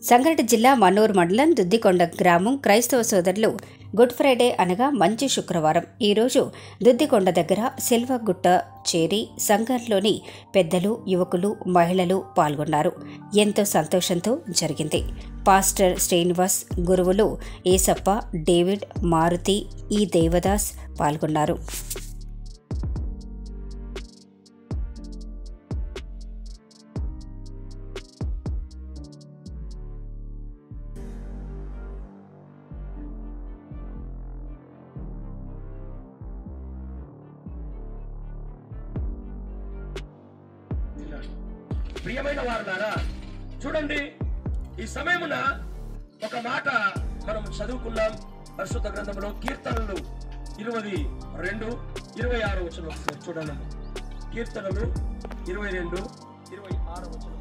సంగారెడ్డి జిల్లా మన్నూరు మండలం దుద్దికొండ గ్రామం క్రైస్తవ సోదరులు గుడ్ ఫ్రైడే అనగా మంచి శుక్రవారం ఈరోజు దుద్దికొండ దగ్గర సిల్వగుట్ట చేరి సంఘంలోని పెద్దలు యువకులు మహిళలు పాల్గొన్నారు ఎంతో సంతోషంతో జరిగింది పాస్టర్ శ్రీనివాస్ గురువులు ఏసప్ప డేవిడ్ మారుతి ఈ దేవదాస్ పాల్గొన్నారు ప్రియమైన వారులారా చూడండి ఈ సమయమున ఒక మాట మనం చదువుకున్నాం పరిశుద్ధ గ్రంథంలో కీర్తనలు ఇరవై రెండు ఇరవై ఆరు వచ్చిన ఒకసారి చూడండి కీర్తనలు ఇరవై రెండు ఇరవై ఆరు వచ్చిన